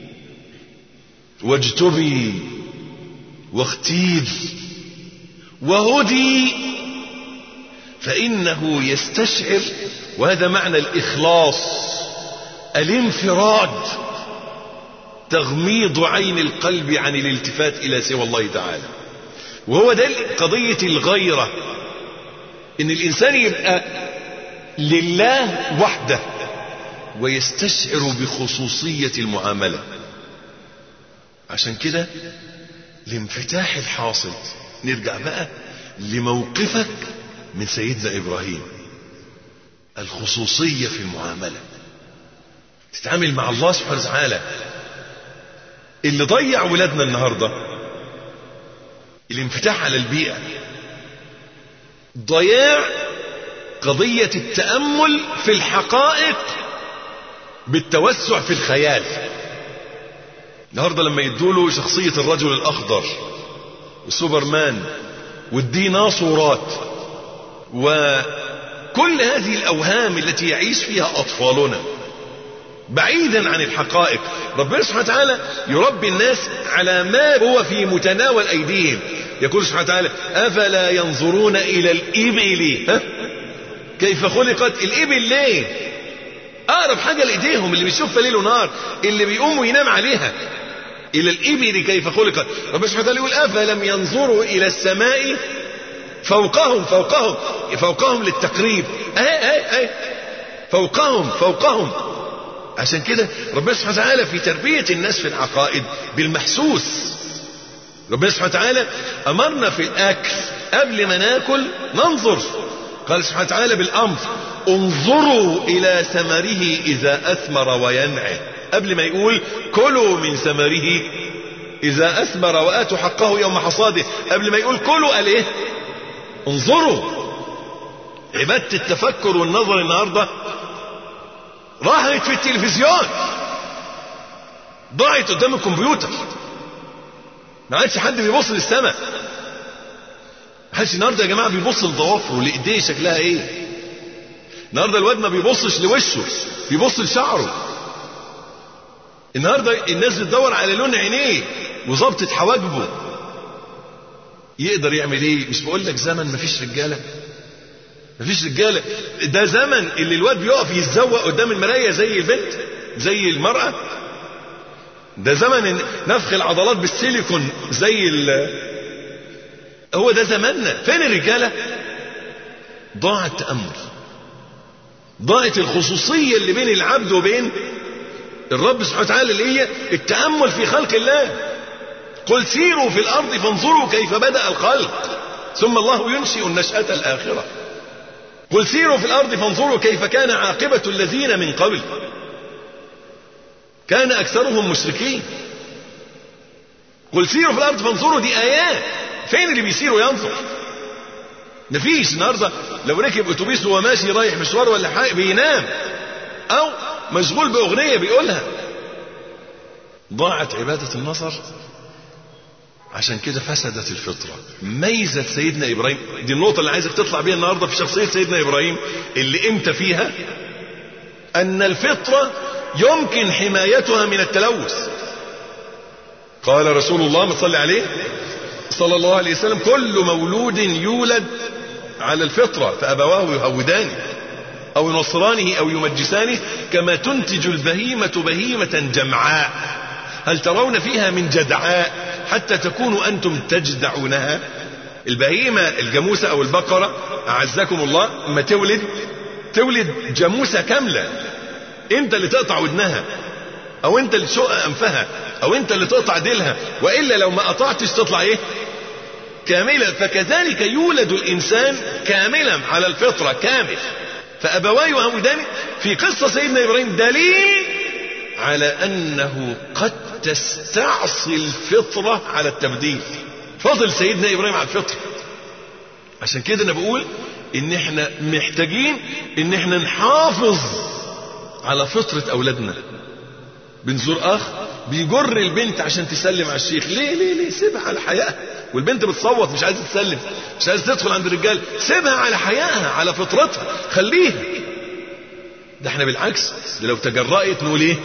واجتبي واختير وهدي فانه يستشعر وهذا معنى الاخلاص الانفراد تغميض عين القلب عن الالتفات الى سوى الله تعالى وهو ده قضيه الغيره ان الانسان يبقى لله وحده ويستشعر بخصوصيه المعامله عشان كده الانفتاح الحاصل نرجع بقى لموقفك من سيدنا ابراهيم الخصوصيه في المعامله تتعامل مع الله سبحانه وتعالى اللي ضيع ولادنا النهارده الانفتاح على البيئه ضياع قضيه التامل في الحقائق بالتوسع في الخيال النهارده لما يدوله شخصيه الرجل الاخضر وسوبرمان والديناصورات وكل هذه الاوهام التي يعيش فيها اطفالنا بعيدا عن الحقائق ربنا سبحانه وتعالى يربي الناس على ما هو في متناول ايديهم يقول سبحانه وتعالى افلا ينظرون الى الابل ها؟ كيف خلقت الابل ليه اقرب حاجه لايديهم اللي بيشوفها ليل ونهار اللي بيقوم وينام عليها الى الابل كيف خلقت ربنا سبحانه وتعالى يقول افلم ينظروا الى السماء فوقهم فوقهم فوقهم للتقريب اهي اهي اهي فوقهم فوقهم عشان كده ربنا سبحانه وتعالى في تربية الناس في العقائد بالمحسوس ربنا سبحانه وتعالى أمرنا في الأكل قبل ما ناكل ننظر قال سبحانه وتعالى بالأمر انظروا إلى ثمره إذا أثمر وينعه قبل ما يقول كلوا من ثمره إذا أثمر وآتوا حقه يوم حصاده قبل ما يقول كلوا قال إيه انظروا عبادة التفكر والنظر النهاردة راحت في التلفزيون ضاعت قدام الكمبيوتر ما عادش حد بيبص للسماء ما حدش النهارده يا جماعه بيبص لضوافره لايديه شكلها ايه النهارده الواد ما بيبصش لوشه بيبص لشعره النهارده الناس بتدور على لون عينيه وظبطة حواجبه يقدر يعمل ايه مش بقول لك زمن مفيش رجاله مفيش رجاله ده زمن اللي الواد بيقف يتزوق قدام المرايه زي البنت زي المراه ده زمن نفخ العضلات بالسيليكون زي ال هو ده زماننا فين الرجاله ضاع التامل ضاعت الخصوصيه اللي بين العبد وبين الرب سبحانه وتعالى اللي هي التامل في خلق الله قل سيروا في الارض فانظروا كيف بدا الخلق ثم الله ينشئ النشاه الاخره قل سيروا في الارض فانظروا كيف كان عاقبه الذين من قبل كان اكثرهم مشركين قل سيروا في الارض فانظروا دي ايات فين اللي بيسير وينظر مفيش النهارده لو ركب اتوبيس وهو ماشي رايح مشوار ولا حاجه بينام او مشغول باغنيه بيقولها ضاعت عباده النظر عشان كده فسدت الفطرة ميزة سيدنا إبراهيم دي النقطة اللي عايزك تطلع بيها النهاردة في شخصية سيدنا إبراهيم اللي امتى فيها أن الفطرة يمكن حمايتها من التلوث قال رسول الله ما صلي عليه صلى الله عليه وسلم كل مولود يولد على الفطرة فأبواه يهودانه أو ينصرانه أو يمجسانه كما تنتج البهيمة بهيمة جمعاء هل ترون فيها من جدعاء حتى تكونوا أنتم تجدعونها البهيمة الجاموسة أو البقرة أعزكم الله ما تولد تولد جاموسة كاملة أنت اللي تقطع ودنها أو أنت اللي تشق أنفها أو أنت اللي تقطع ديلها وإلا لو ما قطعتش تطلع إيه كاملة فكذلك يولد الإنسان كاملا على الفطرة كامل فأبواه يهودان في قصة سيدنا إبراهيم دليل على أنه قد تستعصي الفطرة على التبديل فضل سيدنا إبراهيم على الفطرة عشان كده أنا بقول إن إحنا محتاجين إن إحنا نحافظ على فطرة أولادنا بنزور أخ بيجر البنت عشان تسلم على الشيخ ليه ليه ليه سيبها على حيائها والبنت بتصوت مش عايزه تسلم مش عايزه تدخل عند الرجال سيبها على حيائها على فطرتها خليها ده احنا بالعكس ده لو تجرأت نقول ايه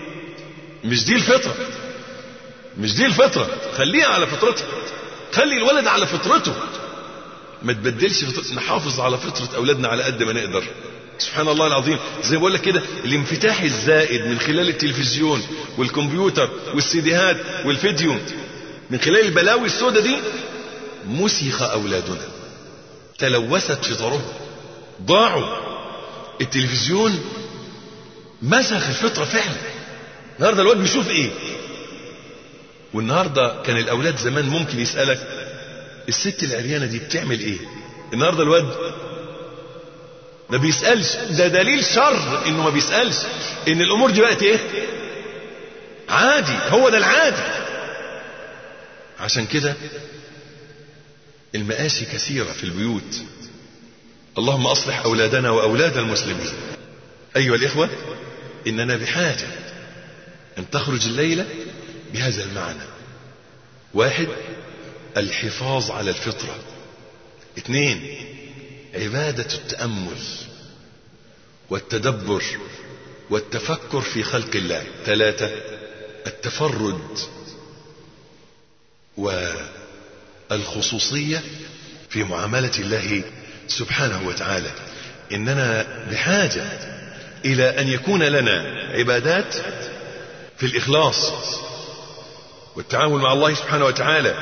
مش دي الفطرة مش دي الفطرة خليها على فطرتها خلي الولد على فطرته ما تبدلش فطرة نحافظ على فطرة أولادنا على قد ما نقدر سبحان الله العظيم زي ما بقول لك كده الانفتاح الزائد من خلال التلفزيون والكمبيوتر والسيديهات والفيديو من خلال البلاوي السوداء دي مسخ أولادنا تلوثت فطرهم ضاعوا التلفزيون مسخ الفطرة فعلا النهارده الواد بيشوف ايه والنهارده كان الاولاد زمان ممكن يسالك الست العريانه دي بتعمل ايه النهارده الواد ما بيسالش ده دليل شر انه ما بيسالش ان الامور دي بقت ايه عادي هو ده العادي عشان كده المآسي كثيرة في البيوت اللهم أصلح أولادنا وأولاد المسلمين أيها الإخوة إننا بحاجة أن تخرج الليلة بهذا المعنى واحد الحفاظ على الفطرة اثنين عبادة التأمل والتدبر والتفكر في خلق الله ثلاثة التفرد والخصوصية في معاملة الله سبحانه وتعالى إننا بحاجة إلى أن يكون لنا عبادات في الإخلاص والتعامل مع الله سبحانه وتعالى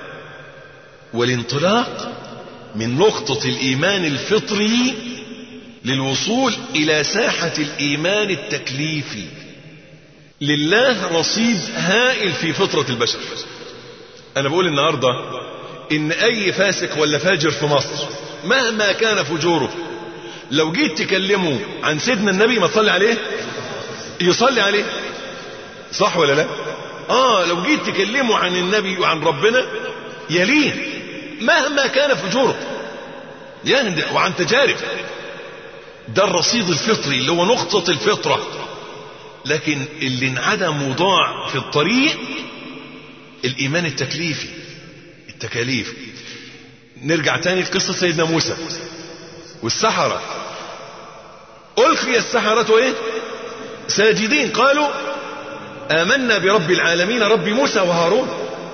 والانطلاق من نقطة الإيمان الفطري للوصول إلى ساحة الإيمان التكليفي لله رصيد هائل في فطرة البشر أنا بقول النهاردة إن أي فاسق ولا فاجر في مصر مهما كان فجوره لو جيت تكلمه عن سيدنا النبي ما تصلي عليه يصلي عليه صح ولا لا اه لو جيت تكلمه عن النبي وعن ربنا يلين مهما كان فجوره يهدأ وعن تجارب ده الرصيد الفطري اللي هو نقطة الفطرة لكن اللي انعدم وضاع في الطريق الإيمان التكليفي التكاليف نرجع تاني لقصة سيدنا موسى والسحرة ألقي السحرة إيه ساجدين قالوا آمنا برب العالمين رب موسى وهارون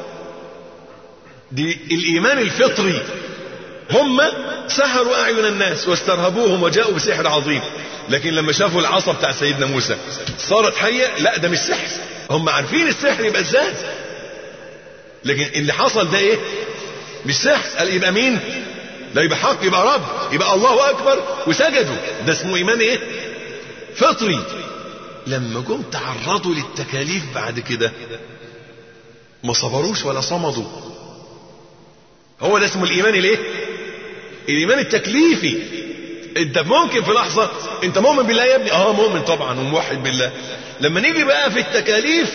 دي الإيمان الفطري هم سحروا أعين الناس واسترهبوهم وجاءوا بسحر عظيم لكن لما شافوا العصا بتاع سيدنا موسى صارت حية لا ده مش سحر هم عارفين السحر يبقى ازاي لكن اللي حصل ده ايه مش سحر قال يبقى مين لا يبقى حق يبقى رب يبقى الله اكبر وسجدوا ده اسمه ايمان ايه فطري لما جم تعرضوا للتكاليف بعد كده ما صبروش ولا صمدوا هو ده اسمه الايمان الايه الايمان التكليفي انت ممكن في لحظه انت مؤمن بالله يا ابني اه مؤمن طبعا وموحد بالله لما نيجي بقى في التكاليف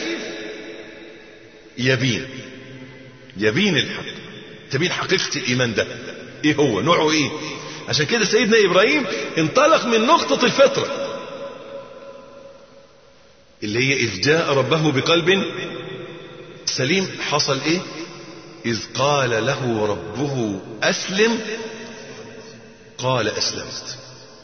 يبين يبين الحق تبين حقيقه الايمان ده ايه هو نوعه ايه عشان كده سيدنا ابراهيم انطلق من نقطه الفطره اللي هي اذ جاء ربه بقلب سليم حصل ايه اذ قال له ربه اسلم قال اسلمت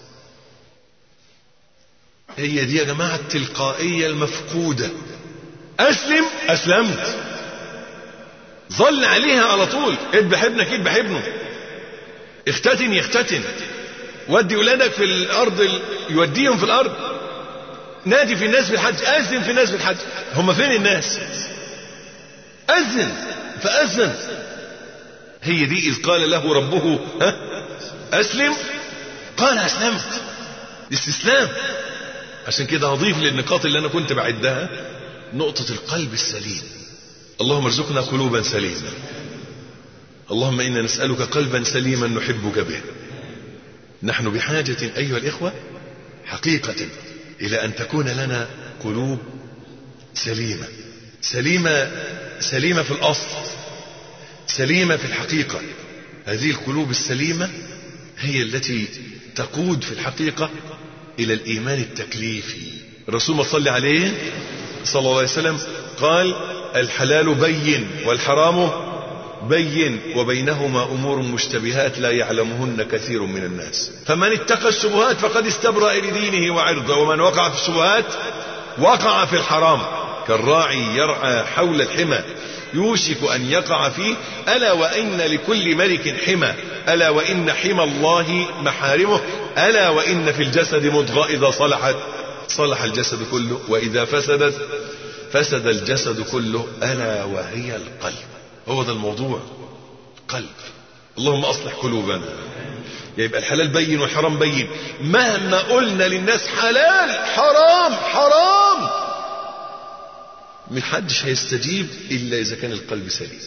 هي دي يا جماعه التلقائيه المفقوده اسلم اسلمت ظل عليها على طول اذبح ابنك اذبح ابنه اختتن يختتن ودي ولادك في الارض ال... يوديهم في الارض نادي في الناس بالحج اذن في الناس بالحج هم فين الناس اذن فاذن هي دي اذ قال له ربه ها اسلم قال اسلمت استسلام عشان كده هضيف للنقاط اللي انا كنت بعدها نقطة القلب السليم اللهم ارزقنا قلوبا سليمة اللهم انا نسألك قلبا سليما نحبك به نحن بحاجة ايها الاخوة حقيقة الى ان تكون لنا قلوب سليمة سليمة سليمة في الاصل سليمة في الحقيقة هذه القلوب السليمة هي التي تقود في الحقيقة الى الايمان التكليفي الرسول ما صلى عليه صلى الله عليه وسلم قال الحلال بين والحرام بين وبينهما امور مشتبهات لا يعلمهن كثير من الناس فمن اتقى الشبهات فقد استبرأ لدينه وعرضه ومن وقع في الشبهات وقع في الحرام كالراعي يرعى حول الحمى يوشك أن يقع فيه ألا وإن لكل ملك حمى ألا وإن حمى الله محارمه ألا وإن في الجسد مضغة إذا صلحت صلح الجسد كله وإذا فسدت فسد الجسد كله ألا وهي القلب هو ده الموضوع قلب اللهم أصلح قلوبنا يبقى الحلال بين والحرام بين مهما قلنا للناس حلال حرام حرام محدش هيستجيب إلا إذا كان القلب سليم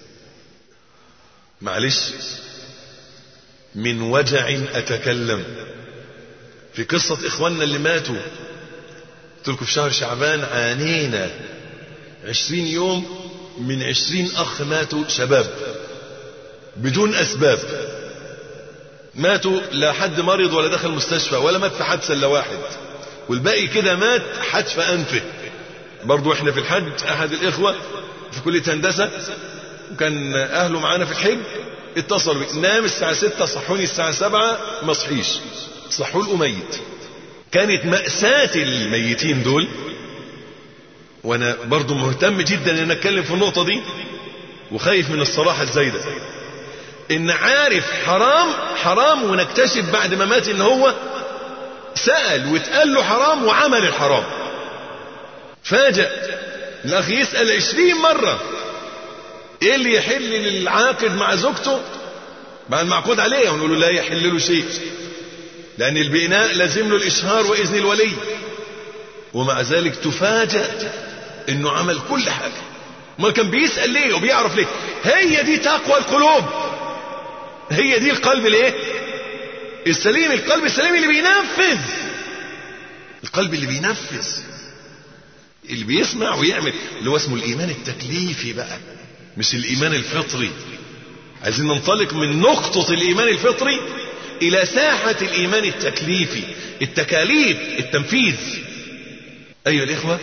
معلش من وجع أتكلم في قصة إخواننا اللي ماتوا قلت لكم في شهر شعبان عانينا عشرين يوم من عشرين أخ ماتوا شباب بدون أسباب ماتوا لا حد مرض ولا دخل مستشفى ولا مات في حادثة إلا واحد والباقي كده مات حتف أنفه برضو احنا في الحج أحد الإخوة في كلية هندسة وكان أهله معانا في الحج اتصلوا بي نام الساعة ستة صحوني الساعة سبعة ما صحيش صحوا له ميت كانت مأساة الميتين دول وانا برضو مهتم جدا ان اتكلم في النقطة دي وخايف من الصراحة الزايدة ان عارف حرام حرام ونكتشف بعد ما مات ان هو سأل واتقال له حرام وعمل الحرام فاجأ الاخ يسأل عشرين مرة ايه اللي يحل للعاقد مع زوجته مع المعقود عليه ونقول له لا يحل له شيء لأن البناء لازم له الإشهار وإذن الولي ومع ذلك تفاجأ إنه عمل كل حاجة ما كان بيسأل ليه وبيعرف ليه هي دي تقوى القلوب هي دي القلب الايه السليم القلب السليم اللي بينفذ القلب اللي بينفذ اللي بيسمع ويعمل اللي هو اسمه الايمان التكليفي بقى مش الايمان الفطري عايزين ننطلق من نقطة الايمان الفطري الى ساحة الايمان التكليفي التكاليف التنفيذ ايها الاخوة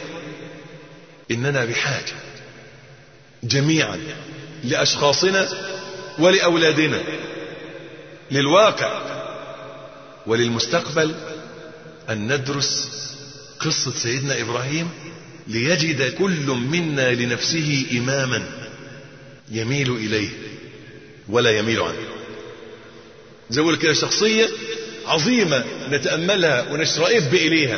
اننا بحاجة جميعا لاشخاصنا ولاولادنا للواقع وللمستقبل ان ندرس قصة سيدنا ابراهيم ليجد كل منا لنفسه اماما يميل اليه ولا يميل عنه زي ما كده شخصية عظيمة نتأملها ونشرئب إليها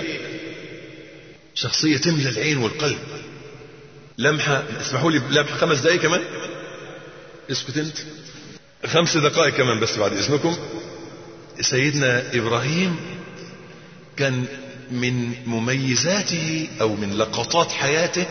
شخصية تملى العين والقلب لمحة اسمحوا لي لمحة خمس دقايق كمان اسكت انت خمس دقائق كمان بس بعد اذنكم سيدنا ابراهيم كان من مميزاته او من لقطات حياته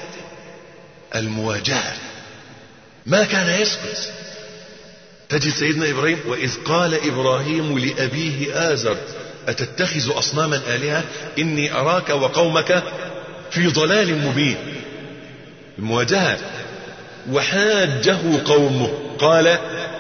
المواجهة ما كان يسكت تجد سيدنا ابراهيم واذ قال ابراهيم لابيه ازر اتتخذ اصناما الهه اني اراك وقومك في ضلال مبين المواجهه وحاجه قومه قال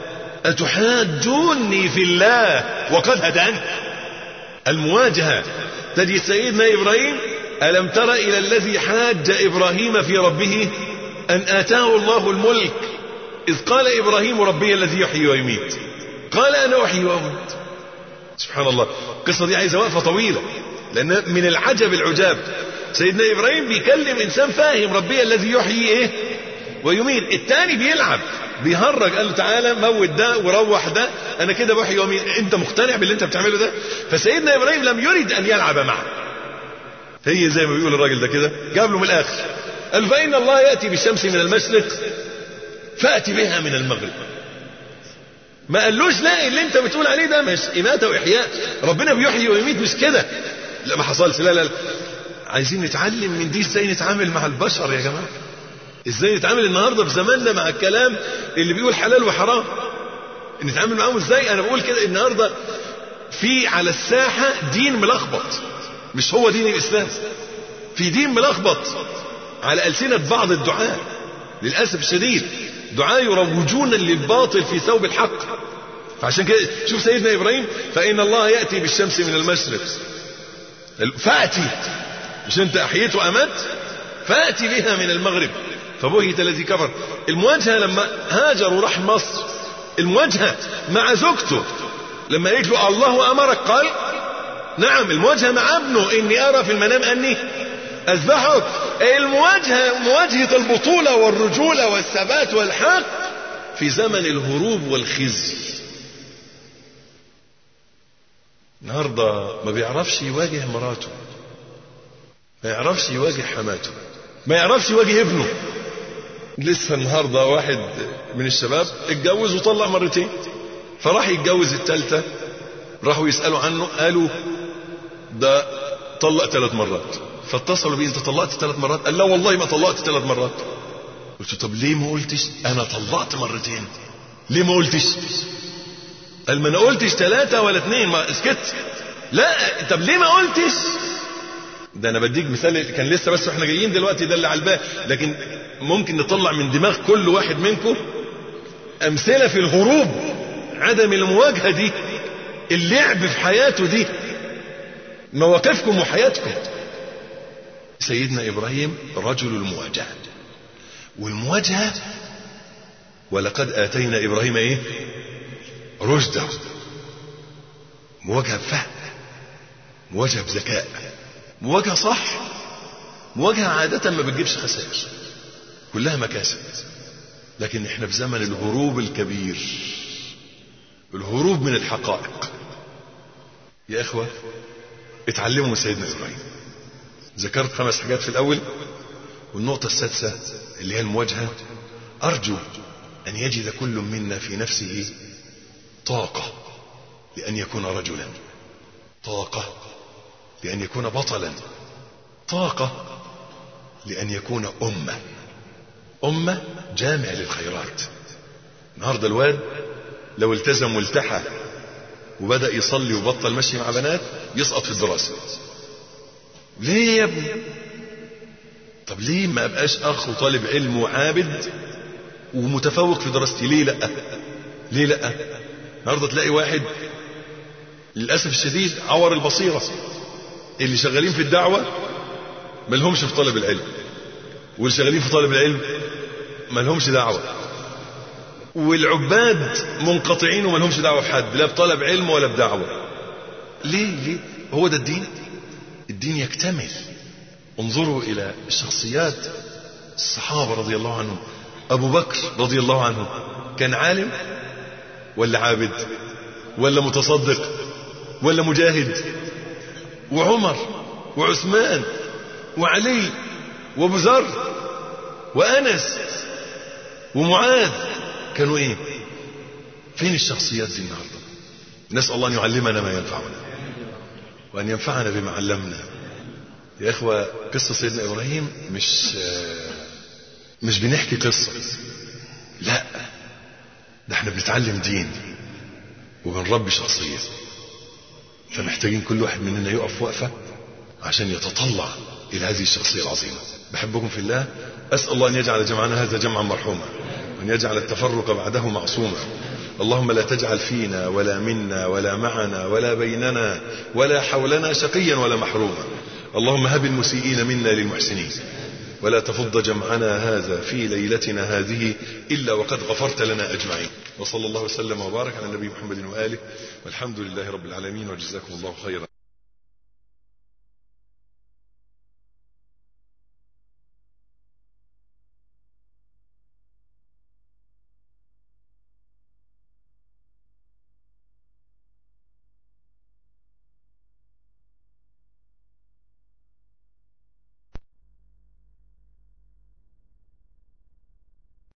اتحاجوني في الله وقد هداني المواجهه تجد سيدنا ابراهيم الم تر الى الذي حاج ابراهيم في ربه ان اتاه الله الملك إذ قال إبراهيم ربي الذي يحيي ويميت قال أنا أحيي وأميت سبحان الله القصة دي عايزة وقفة طويلة لأن من العجب العجاب سيدنا إبراهيم بيكلم إنسان فاهم ربي الذي يحيي إيه ويميت التاني بيلعب بيهرج قال له تعالى موت ده وروح ده انا كده بحيي واميت انت مقتنع باللي انت بتعمله ده فسيدنا ابراهيم لم يرد ان يلعب معه هي زي ما بيقول الراجل ده كده جاب له من الاخر قال فان الله ياتي بالشمس من المشرق فأتي بها من المغرب ما قالوش لا اللي انت بتقول عليه ده مش إماتة وإحياء ربنا بيحيي ويميت مش كده لا ما حصلش لا لا, لا. عايزين نتعلم من دي ازاي نتعامل مع البشر يا جماعة ازاي نتعامل النهاردة في زماننا مع الكلام اللي بيقول حلال وحرام نتعامل معاهم ازاي انا بقول كده النهاردة في على الساحة دين ملخبط مش هو دين الاسلام في دين ملخبط على ألسنة بعض الدعاة للأسف الشديد دعاء يروجون للباطل في ثوب الحق فعشان كده شوف سيدنا ابراهيم فان الله ياتي بالشمس من المشرق فاتي مش انت احييت وامت فاتي بها من المغرب فبهت الذي كفر المواجهه لما هاجر وراح مصر المواجهه مع زوجته لما قالت له الله امرك قال نعم المواجهه مع ابنه اني ارى في المنام اني اذبحك المواجهه مواجهه البطوله والرجوله والثبات والحق في زمن الهروب والخزي النهارده ما بيعرفش يواجه مراته ما يعرفش يواجه حماته ما يعرفش يواجه ابنه لسه النهارده واحد من الشباب اتجوز وطلق مرتين فراح يتجوز الثالثه راحوا يسالوا عنه قالوا ده طلق ثلاث مرات فاتصلوا بيه انت طلقت ثلاث مرات قال لا والله ما طلقت ثلاث مرات قلت طب ليه ما قلتش انا طلقت مرتين ليه ما قلتش قال ما انا قلتش ثلاثة ولا اثنين ما اسكت لا طب ليه ما قلتش ده انا بديك مثال كان لسه بس احنا جايين دلوقتي ده اللي على البال لكن ممكن نطلع من دماغ كل واحد منكم امثله في الهروب عدم المواجهه دي اللعب في حياته دي مواقفكم وحياتكم سيدنا ابراهيم رجل المواجهه والمواجهه ولقد اتينا ابراهيم ايه رشده مواجهه بفهم مواجهه بذكاء مواجهه صح مواجهه عاده ما بتجيبش خسائر كلها مكاسب لكن احنا في زمن الهروب الكبير الهروب من الحقائق يا اخوه اتعلموا من سيدنا ابراهيم ذكرت خمس حاجات في الاول والنقطه السادسه اللي هي المواجهه ارجو ان يجد كل منا في نفسه طاقه لان يكون رجلا طاقه لان يكون بطلا طاقه لان يكون امه امه جامع للخيرات النهارده الواد لو التزم والتحى وبدأ يصلي وبطل مشي مع بنات يسقط في الدراسة ليه يا ابني طب ليه ما ابقاش اخ وطالب علم وعابد ومتفوق في دراستي ليه لا ليه لا النهارده تلاقي واحد للاسف الشديد عور البصيره اللي شغالين في الدعوه ما لهمش في طلب العلم واللي شغالين في طلب العلم ما لهمش دعوه والعباد منقطعين وما لهمش دعوه بحد لا بطلب علم ولا بدعوه ليه ليه هو ده الدين الدين يكتمل انظروا الى الشخصيات الصحابه رضي الله عنهم ابو بكر رضي الله عنه كان عالم ولا عابد ولا متصدق ولا مجاهد وعمر وعثمان وعلي وابو ذر وانس ومعاذ كانوا ايه فين الشخصيات دي النهارده نسال الله ان يعلمنا ما ينفعنا وان ينفعنا بما علمنا يا اخوه قصه سيدنا ابراهيم مش مش بنحكي قصه لا ده احنا بنتعلم دين وبنربي شخصيه فمحتاجين كل واحد مننا يقف وقفه عشان يتطلع الى هذه الشخصيه العظيمه بحبكم في الله اسال الله ان يجعل جمعنا هذا جمعا مرحوما وان يجعل التفرق بعده معصوما اللهم لا تجعل فينا ولا منا ولا معنا ولا بيننا ولا حولنا شقيا ولا محروما اللهم هب المسيئين منا للمحسنين ولا تفض جمعنا هذا في ليلتنا هذه إلا وقد غفرت لنا أجمعين وصلى الله وسلم وبارك على النبي محمد وآله والحمد لله رب العالمين وجزاكم الله خيرا